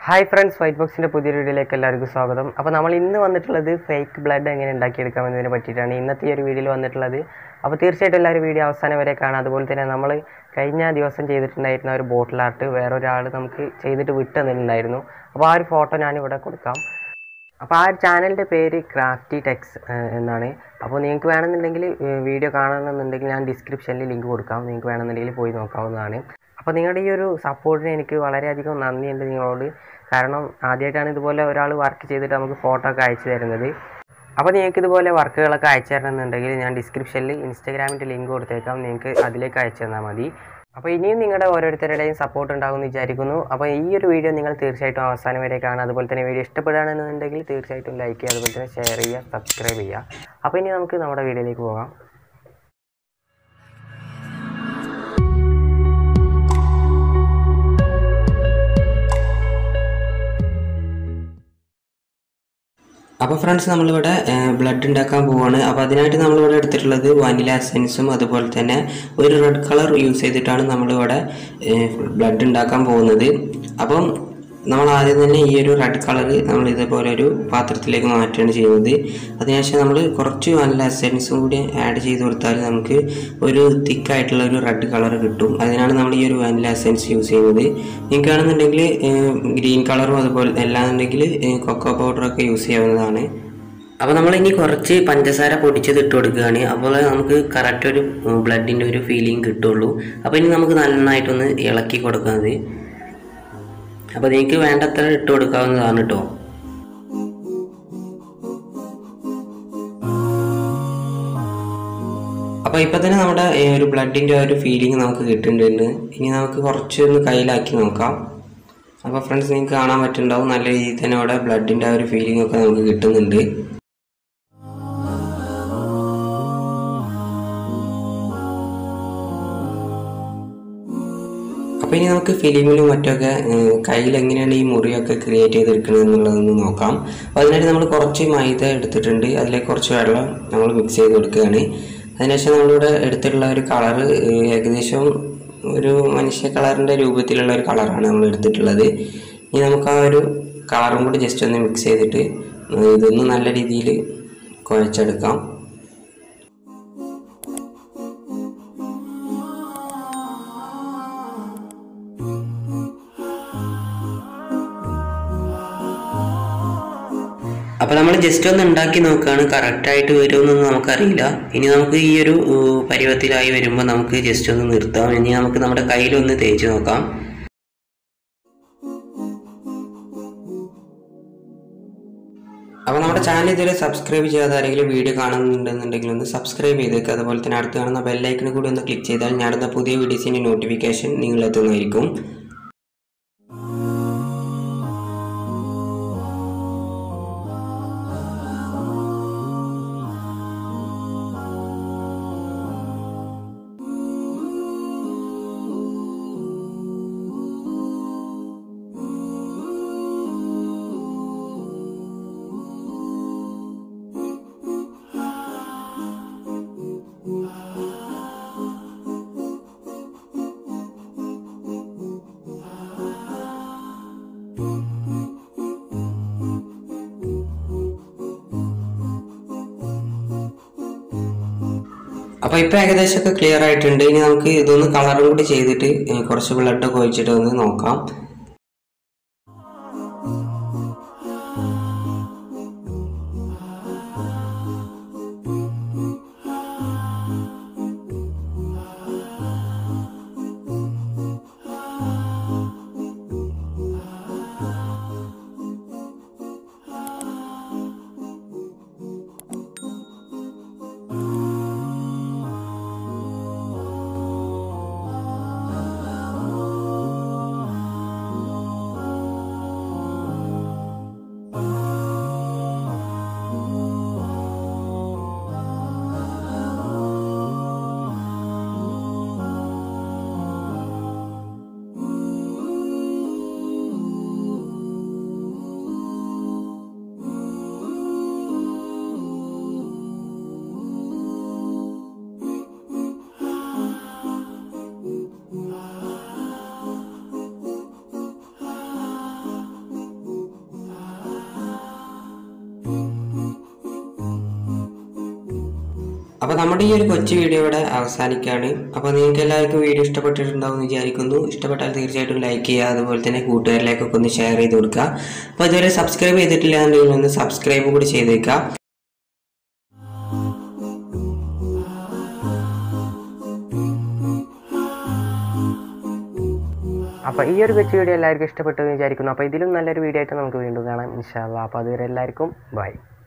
hi friends white ബോക്സിൻ്റെ പുതിയൊരു വീഡിയോയിലേക്ക് എല്ലാവർക്കും സ്വാഗതം അപ്പോൾ നമ്മൾ ഇന്ന് വന്നിട്ടുള്ളത് ഫേക്ക് ബ്ലഡ് എങ്ങനെ ഉണ്ടാക്കിയെടുക്കാം എന്നതിനെ പറ്റിയിട്ടാണ് ഇന്നത്തെ ഈ ഒരു വീഡിയോയിൽ വന്നിട്ടുള്ളത് അപ്പോൾ തീർച്ചയായിട്ടും എല്ലാവരും വീഡിയോ അവസാനം വരെ കാണാം അതുപോലെ തന്നെ നമ്മൾ കഴിഞ്ഞ ദിവസം ചെയ്തിട്ടുണ്ടായിരുന്ന ഒരു ബോട്ടിൽ ആർട്ട് വേറൊരാൾ നമുക്ക് ചെയ്തിട്ട് വിട്ടു തന്നിട്ടുണ്ടായിരുന്നു അപ്പോൾ ആ ഒരു ഫോട്ടോ ഞാൻ ഇവിടെ കൊടുക്കാം അപ്പോൾ ആ ഒരു ചാനലിൻ്റെ പേര് ക്രാഫ്റ്റി ടെക്സ് എന്നാണ് അപ്പോൾ നിങ്ങൾക്ക് വേണമെന്നുണ്ടെങ്കിൽ വീഡിയോ കാണണമെന്നുണ്ടെങ്കിൽ ഞാൻ ഡിസ്ക്രിപ്ഷനിൽ ലിങ്ക് കൊടുക്കാം നിങ്ങൾക്ക് വേണമെന്നുണ്ടെങ്കിൽ പോയി നോക്കാവുന്നതാണ് അപ്പോൾ നിങ്ങളുടെ ഈ ഒരു സപ്പോർട്ടിന് എനിക്ക് വളരെയധികം നന്ദിയുണ്ട് നിങ്ങളോട് കാരണം ആദ്യമായിട്ടാണ് ഇതുപോലെ ഒരാൾ വർക്ക് ചെയ്തിട്ട് നമുക്ക് ഫോട്ടോ ഒക്കെ അയച്ചു തരുന്നത് അപ്പോൾ നിങ്ങൾക്ക് ഇതുപോലെ വർക്കുകളൊക്കെ അയച്ചു തരണമെന്നുണ്ടെങ്കിൽ ഞാൻ ഡിസ്ക്രിപ്ഷനിൽ ഇൻസ്റ്റാഗ്രാമിൻ്റെ ലിങ്ക് കൊടുത്തേക്കാം നിങ്ങൾക്ക് അതിലേക്ക് അയച്ചു തന്നാൽ മതി അപ്പോൾ ഇനിയും നിങ്ങളുടെ ഓരോരുത്തരുടെയും സപ്പോർട്ട് ഉണ്ടാകുമെന്ന് വിചാരിക്കുന്നു അപ്പോൾ ഈ ഒരു വീഡിയോ നിങ്ങൾ തീർച്ചയായിട്ടും അവസാനം വരെ കാണുക അതുപോലെ തന്നെ വീഡിയോ ഇഷ്ടപ്പെടുകയാണെന്നുണ്ടെങ്കിൽ തീർച്ചയായിട്ടും ലൈക്ക് ചെയ്യുക അതുപോലെ തന്നെ ഷെയർ ചെയ്യുക സബ്സ്ക്രൈബ് ചെയ്യുക അപ്പോൾ ഇനി നമുക്ക് നമ്മുടെ വീഡിയോയിലേക്ക് പോകാം അപ്പോൾ ഫ്രണ്ട്സ് നമ്മളിവിടെ ബ്ലഡ് ഉണ്ടാക്കാൻ പോവാണ് അപ്പോൾ അതിനായിട്ട് നമ്മളിവിടെ എടുത്തിട്ടുള്ളത് വാനില എസൻസും അതുപോലെ തന്നെ ഒരു റെഡ് കളർ യൂസ് ചെയ്തിട്ടാണ് നമ്മളിവിടെ ബ്ലഡ് ഉണ്ടാക്കാൻ പോകുന്നത് അപ്പം നമ്മൾ ആദ്യം തന്നെ ഈ ഒരു റെഡ് കളർ നമ്മൾ ഇതേപോലെ ഒരു പാത്രത്തിലേക്ക് മാറ്റുകയാണ് ചെയ്യുന്നത് അതിനുശേഷം നമ്മൾ കുറച്ച് വാനില എസൻസും കൂടി ആഡ് ചെയ്ത് കൊടുത്താൽ നമുക്ക് ഒരു തിക്കായിട്ടുള്ള ഒരു റെഡ് കളർ കിട്ടും അതിനാണ് നമ്മൾ ഈ ഒരു വാനില എസൻസ് യൂസ് ചെയ്യുന്നത് നിങ്ങൾക്കാണെന്നുണ്ടെങ്കിൽ ഗ്രീൻ കളറും അതുപോലെ അല്ലാന്നുണ്ടെങ്കിൽ കൊക്കോ പൗഡറൊക്കെ യൂസ് ചെയ്യാവുന്നതാണ് അപ്പോൾ നമ്മൾ ഇനി കുറച്ച് പഞ്ചസാര പൊടിച്ചത് ഇട്ട് കൊടുക്കുകയാണ് അപ്പോൾ നമുക്ക് കറക്റ്റ് ഒരു ബ്ലഡിൻ്റെ ഒരു ഫീലിംഗ് കിട്ടുള്ളൂ അപ്പോൾ ഇനി നമുക്ക് നന്നായിട്ടൊന്ന് ഇളക്കി കൊടുക്കുന്നത് അപ്പോൾ നിങ്ങൾക്ക് വേണ്ടത്ര ഇട്ട് കൊടുക്കാവുന്നതാണ് കേട്ടോ അപ്പോൾ ഇപ്പോൾ തന്നെ നമ്മുടെ ഈ ഒരു ബ്ലഡിൻ്റെ ഒരു ഫീലിംഗ് നമുക്ക് കിട്ടുന്നുണ്ട് ഇനി നമുക്ക് കുറച്ച് ഒന്ന് കയ്യിലാക്കി നോക്കാം അപ്പോൾ ഫ്രണ്ട്സ് നിങ്ങൾക്ക് കാണാൻ പറ്റുന്നുണ്ടാവും നല്ല രീതിയിൽ തന്നെ അവിടെ ബ്ലഡിൻ്റെ ആ ഒരു ഫീലിംഗ് ഒക്കെ നമുക്ക് കിട്ടുന്നുണ്ട് അപ്പോൾ ഇനി നമുക്ക് ഫിലിമിലും മറ്റൊക്കെ കയ്യിൽ എങ്ങനെയാണ് ഈ മുറിയൊക്കെ ക്രിയേറ്റ് ചെയ്തെടുക്കുന്നത് എന്നുള്ളതൊന്ന് നോക്കാം അപ്പോൾ അതിനായിട്ട് നമ്മൾ കുറച്ച് മൈദ എടുത്തിട്ടുണ്ട് അതിലേക്ക് കുറച്ച് വെള്ളം നമ്മൾ മിക്സ് ചെയ്ത് കൊടുക്കുകയാണ് അതിനുശേഷം നമ്മളിവിടെ എടുത്തിട്ടുള്ള ഒരു കളറ് ഏകദേശം ഒരു മനുഷ്യ കളറിൻ്റെ രൂപത്തിലുള്ള ഒരു കളറാണ് നമ്മൾ എടുത്തിട്ടുള്ളത് ഇനി നമുക്ക് ആ ഒരു കളറും കൂടി ജസ്റ്റ് ഒന്ന് മിക്സ് ചെയ്തിട്ട് ഇതൊന്ന് നല്ല രീതിയിൽ കുഴച്ചെടുക്കാം അപ്പോൾ നമ്മൾ ജസ്റ്റ് ഒന്ന് ഉണ്ടാക്കി നോക്കുകയാണ് കറക്റ്റായിട്ട് വരുമെന്നൊന്നും നമുക്കറിയില്ല ഇനി നമുക്ക് ഈ ഒരു പരുവത്തിലായി വരുമ്പോൾ നമുക്ക് ജസ്റ്റ് ഒന്ന് നിർത്താം ഇനി നമുക്ക് നമ്മുടെ കയ്യിലൊന്ന് തേച്ച് നോക്കാം അപ്പോൾ നമ്മുടെ ചാനൽ ഇതുവരെ സബ്സ്ക്രൈബ് ചെയ്യാതെ ആരെങ്കിലും വീഡിയോ കാണുന്നുണ്ടെന്നുണ്ടെങ്കിൽ ഒന്ന് സബ്സ്ക്രൈബ് ചെയ്തേക്കുക അതുപോലെ തന്നെ അടുത്ത് കാണുന്ന ബെല്ലൈക്കൺ കൂടി ഒന്ന് ക്ലിക്ക് ചെയ്താൽ ഞാനിടുന്ന പുതിയ വീഡിയോസിൻ്റെ നോട്ടിഫിക്കേഷൻ നിങ്ങളെത്തുന്നതായിരിക്കും അപ്പോൾ ഇപ്പോൾ ഏകദേശമൊക്കെ ക്ലിയർ ആയിട്ടുണ്ട് ഇനി നമുക്ക് ഇതൊന്ന് കളറും കൂടി ചെയ്തിട്ട് കുറച്ച് ബ്ലഡൊക്കെ ഒഴിച്ചിട്ട് ഒന്ന് നോക്കാം അപ്പോൾ നമ്മുടെ ഈ ഒരു കൊച്ചു വീഡിയോ ഇവിടെ അവസാനിക്കുകയാണ് അപ്പോൾ നിങ്ങൾക്ക് എല്ലാവർക്കും വീഡിയോ ഇഷ്ടപ്പെട്ടിട്ടുണ്ടാവും എന്ന് വിചാരിക്കുന്നു ഇഷ്ടപ്പെട്ടാൽ തീർച്ചയായിട്ടും ലൈക്ക് ചെയ്യുക അതുപോലെ തന്നെ കൂട്ടുകാരിലേക്കൊക്കെ ഒന്ന് ഷെയർ ചെയ്ത് കൊടുക്കുക അപ്പോൾ ഇതുവരെ സബ്സ്ക്രൈബ് ചെയ്തിട്ടില്ല എന്നുണ്ടെങ്കിൽ ഒന്ന് സബ്സ്ക്രൈബ് കൂടി ചെയ്തേക്കുക അപ്പോൾ ഈ ഒരു കൊച്ചു വീഡിയോ എല്ലാവർക്കും ഇഷ്ടപ്പെട്ടു എന്ന് വിചാരിക്കുന്നു അപ്പോൾ ഇതിലും നല്ലൊരു വീഡിയോ ആയിട്ട് നമുക്ക് വീണ്ടും കാണാം ഇൻഷാല്ല അപ്പോൾ അതുവരെ എല്ലാവർക്കും ബൈ